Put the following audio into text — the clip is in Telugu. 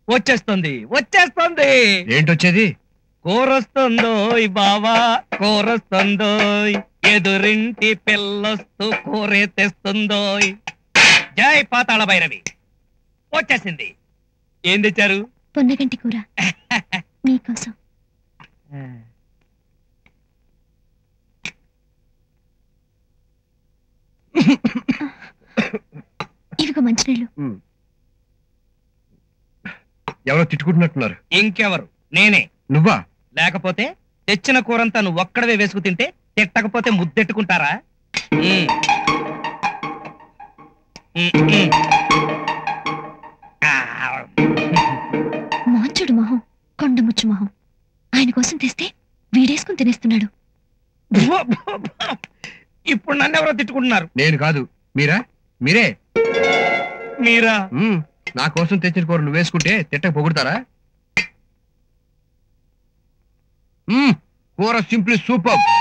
వచ్చేస్తుంది వచ్చేస్తుంది ఏంటొచ్చేది కూరొస్తుందోయ్ బావా కూరొస్తుందోయ్ ఎదురింటి పిల్లొస్తూ కూరే తెస్తుందోయ్ జై పాతాళ భైరవి వచ్చేసింది ఏం తెచ్చారు పొన్నగంటి కూర మీకోసం ఇవిగో మంచినీళ్ళు ఎవరో తిట్టుకుంటున్నట్టున్నారు ఇంకెవరు నేనే నువ్వా లేకపోతే తెచ్చిన కూరంతా నువ్వు ఒక్కడవే వేసుకు తింటే తిట్టకపోతే ముద్దెట్టుకుంటారా మ్మ్. మ్మ్, మ్మ్. ఆ, మాంచుడు మొహం కొండముచ్చు మొహం ఆయన కోసం తెస్తే వీడేసుకుని తినేస్తున్నాడు భో, భో, భో. ఇప్పుడు నన్ను ఎవరో తిట్టుకుంటున్నారు నేను కాదు మీరా మీరే మీరా మ్మ్. నా కోసం తెచ్చిన కూర నువ్వు వేసుకుంటే తిట్టక పొగుడతారా మ్మ్. కూర సింప్లీ సూపర్